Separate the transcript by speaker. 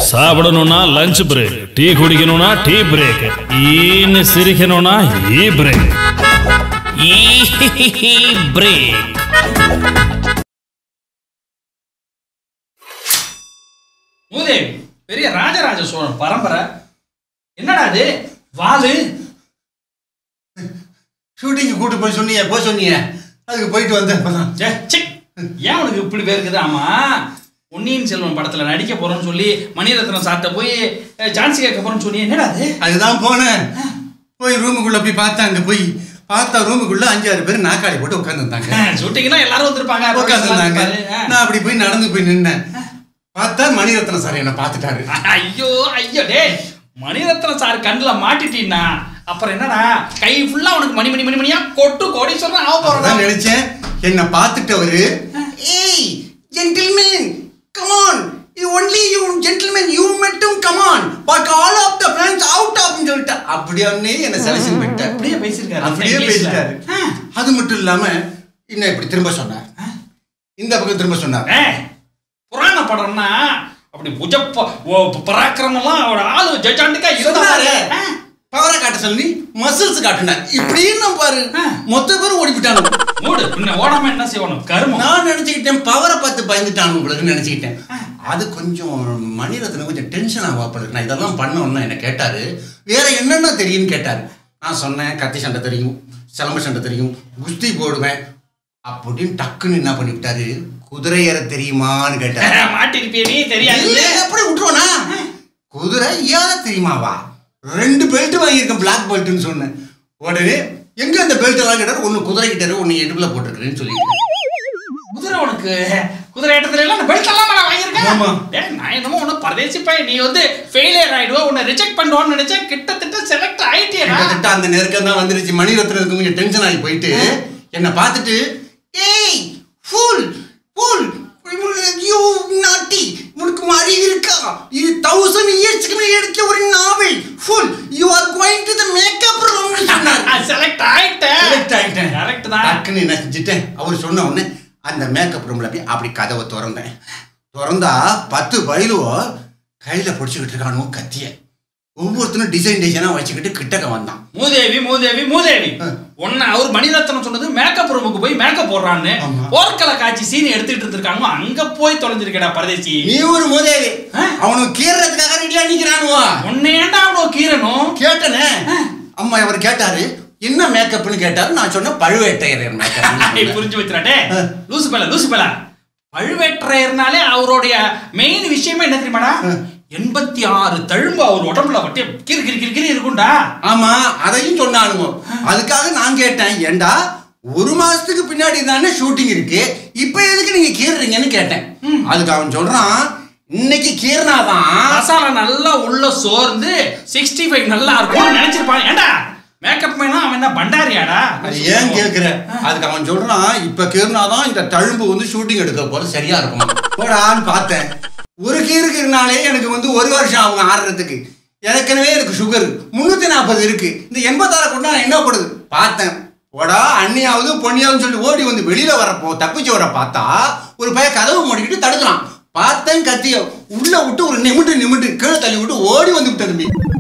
Speaker 1: சாப்பிடணும்னா lunch break tea குடிக்கணும்னா tea break ஈன்னு சிரிக்கணும்னா ஈ பிரேக் ஈ பிரேக்
Speaker 2: மூதேவி பெரிய ராஜராஜ சோழன் பரம்பரை என்னடா அது வாலு
Speaker 3: ஷூட்டிங்கு கூட்டு போய் சொன்னியே போய் சொன்னியே அதுக்கு போயிட்டு வந்தேன் இப்பதான்.
Speaker 2: ச்சே, ச்சே. ஏன் உனக்கு இப்படி பேருக்குது ஆமா பொன்னியின் செல்வன் படத்துல நடிக்க போறோம்னு சொல்லி மணிரத்னம் சார்ட்ட போய் அஹ், ஜான்சி கேட்க போறோம்னு சொன்னி என்னடா அது
Speaker 3: அதுதான் போனேன் போய் ரூமுக்குள்ள போய் பார்த்தேன் அங்க போய் பார்த்தா ரூமுக்குள்ள அஞ்சாறு பேர் நாக்காளி போட்டு உட்காந்துருந்தாங்க
Speaker 2: ஷூட்டிங்னா எல்லாரும் வந்திருப்பாங்க
Speaker 3: உட்காந்துருந்தாங்க
Speaker 2: ஆ.
Speaker 3: நான் அப்படி போய் நடந்து போய் நின்னேன் பார்த்தா மணிரத்னம் சார் என்ன பார்த்துட்டாரு
Speaker 2: ஐயோ ஐயோ டேய் மணிரத்னம் சார் கண்ணுல மாட்டிட்டீன்னா அப்புறம் என்னடா கை ஃபுல்லா உனக்கு மணி மணி மணி மணியா கொட்டு கோடீஸ்வரன் ஆக
Speaker 3: அப்பதான்
Speaker 2: போறோம்
Speaker 3: நினைச்சேன் என்ன பார்த்துட்டவரு ஏய் gentleman come on you only you gentleman you மட்டும் come on but all of the friends out ஆஃப்னு சொல்லிட்டு அப்படியே என்ன செலக்ஷன் பண்ணிட்டார்
Speaker 2: அப்படியே பேசியிருக்காரு
Speaker 3: அப்படியே
Speaker 2: இங்கிலீஷ்ல.
Speaker 3: பேசிட்டாரு
Speaker 2: ஆ.
Speaker 3: அது மட்டும் இல்லாம இன்னும் இப்படி திரும்ப சொன்னார் இந்த பக்கம் திரும்ப சொன்னார்
Speaker 2: ஏய், புராண படம்னா அப்படி புஜப்ப ஓ பராக்கிரமெல்லாம் ஒரு ஆளு ஜட்ஜாண்டுக்கா
Speaker 3: சொன்னாரு
Speaker 2: இருந்தாரு
Speaker 3: பவரை காட்ட சொல்லி மசில்ஸ் காட்டினார் இப்படின்னு பாரு
Speaker 2: ஆ.
Speaker 3: மொத்த பேரும் ஓடிவிட்டாங்க
Speaker 2: மூடு பின்ன ஓடாம என்ன செய்யணும் கருமம்
Speaker 3: நான் நினைச்சுக்கிட்டேன் பவரை பார்த்து பயந்துட்டாங்க உங்களுக்கு நினைச்சுக்கிட்டேன் அது கொஞ்சம் மணிரத்னம் கொஞ்சம் டென்ஷன் ஆவாப்பல நான் இதெல்லாம் பண்ணோம்னா என்ன கேட்டாரு வேற என்னென்ன தெரியும்னு கேட்டாரு நான் சொன்னேன் கத்தி சண்டை தெரியும் சிலம்ப சண்டை தெரியும் குஸ்தி போடுவேன் அப்படின்னு டக்குன்னு என்ன பண்ணிவிட்டாரு குதிரை ஏற தெரியுமான்னு கேட்டாரு
Speaker 2: மாட்டிருப்பிய நீ தெரியாது
Speaker 3: இல்ல, எப்படி விட்டுருவனா குதிரை ஏற தெரியுமாவா ரெண்டு பெல்ட் வாங்கியிருக்கேன் பிளாக் பெல்ட்னு சொன்னேன் உடனே எங்க அந்த பெல்ட் எல்லாம் கேட்டாரு ஒன்னு குதிரை கிட்டாரு ஒன்னு இடுப்புல போட்டிருக்கிறேன்னு சொல்லிட்டு
Speaker 2: குதிரை உனக்கு குதிரை ஏட்டத்துல எல்லாம் பெல்ட் எல்லாம் நான் வாங்கியிருக்கேன்
Speaker 3: ஆமா.
Speaker 2: ஏய், நான் என்னமோ உன்ன பரதேசி பையன் நீ வந்து ஃபெயிலியர் ஆயிடுவ உன்னை ரிஜெக்ட் பண்ணுவான்னு நினைச்சேன் கிட்டத்தட்ட செலக்ட் ஆயிட்டியடா
Speaker 3: கிட்டத்தட்ட அந்த நெருக்கம் தான் வந்துருச்சு மணிரத்னத்துக்கு கொஞ்சம் டென்ஷன் ஆகி போயிட்டு என்னை பார்த்துட்டு ஏய் ஃபுல் ஃபுல் யூ நாட்டி உனக்கு மாதிரி இருக்கா இது தௌசண்ட் இயர்ஸ்க்கு முன்னாடி எடுத்த ஒரு novel full you are going to the makeup ரூம்னு சொன்னார்
Speaker 2: செலக்ட் ஆயிட்டேன்
Speaker 3: Select ஆயிட்டேன்
Speaker 2: கரெக்ட் தான்
Speaker 3: டக்குன்னு என்ன செஞ்சுட்டேன் அவர் சொன்ன உடனே அந்த மேக்கப் ரூம்ல போய் அப்படி கதவை திறந்தேன் திறந்தா பத்து பயிலுவோ கையில பிடிச்சிக்கிட்டு இருக்கானோ கத்திய ஒவ்வொருத்தனும் டிசைன் டிசைனா வச்சுக்கிட்டு கிட்டக்க வந்தான்
Speaker 2: மூதேவி மூதேவி மூதேவி
Speaker 3: ஆ.
Speaker 2: உன்ன அவர் மணிரத்னம் சொன்னது மேக்கப் ரூமுக்கு போய் மேக்கப் போடுறான்னு
Speaker 3: ஆமா.
Speaker 2: போர்க்கள காட்சி சீன் எடுத்துட்டு இருந்திருக்காங்க அங்க போய் தொலைஞ்சிருக்கடா பரதேசி
Speaker 3: நீ ஒரு முதேவி
Speaker 2: ஆ?
Speaker 3: அவனுக்கு கீறதுக்காக ரெடியா நிக்கிறானுவோ
Speaker 2: உன்னை ஏன்டா அவ்வளோ கீரணும்
Speaker 3: கேட்டனே அம்மா அவர் கேட்டாரு என்ன மேக்கப்னு கேட்டாரு நான் சொன்ன பழுவேட்டையர்
Speaker 2: ஏய்,
Speaker 3: மேக்கப்
Speaker 2: புரிஞ்சு வச்சுறாட்டே
Speaker 3: ஆ.
Speaker 2: லூசு பேல லூசு பேல பழுவேற்றையர்னாலே அவருடைய மெயின் விஷயமே என்ன தெரியுமாடா எண்பத்தி ஆறு தழும்பு அவர் உடம்புல வட்டி கிறு கிறு கிறு கிறு இருக்கும்டா
Speaker 3: ஆமா அதையும் சொன்னானுங்க அதுக்காக நான் கேட்டேன் ஏண்டா ஒரு மாசத்துக்கு பின்னாடி தானே ஷூட்டிங் இருக்கு இப்ப எதுக்கு நீங்க கீறுறீங்கன்னு கேட்டேன் அதுக்கு அவன் சொல்றான் இன்னைக்கு கீறினாதான்
Speaker 2: மசாலா நல்லா உள்ள சோர்ந்து சிக்ஸ்டி ஃபைவ் நல்லா இருக்கும்னு நினைச்சிருப்பான் ஏன்டா மேக்கப் மேனா அவன் என்ன பண்டாரியாடா
Speaker 3: அது ஏன் கேக்குற அதுக்கு அவன் சொல்றான் இப்ப கீறினாதான் இந்த தழும்பு வந்து ஷூட்டிங் எடுக்க போற சரியா இருக்கும் போடான்னு பார்த்தேன் ஒரு கீறு கீறினாலே எனக்கு வந்து ஒரு வருஷம் ஆகும் ஆடுறதுக்கு ஏற்கனவே எனக்கு சுகர் முன்னூத்தி நாற்பது இருக்கு இந்த எண்பத்தாறு கொண்டா நான் என்ன பண்ணுது பார்த்தேன் போடா அண்ணியாவது பொண்ணியாவது சொல்லி ஓடி வந்து வெளியில வரப்போ தப்பிச்சு வர பார்த்தா ஒரு பையன் கதவு மூடிக்கிட்டு தடுக்கிறான் பார்த்தேன் கத்திய உள்ள விட்டு ஒரு நிமிட்டு நிமிட்டு கீழே தள்ளி விட்டு ஓடி வந்து விட்டது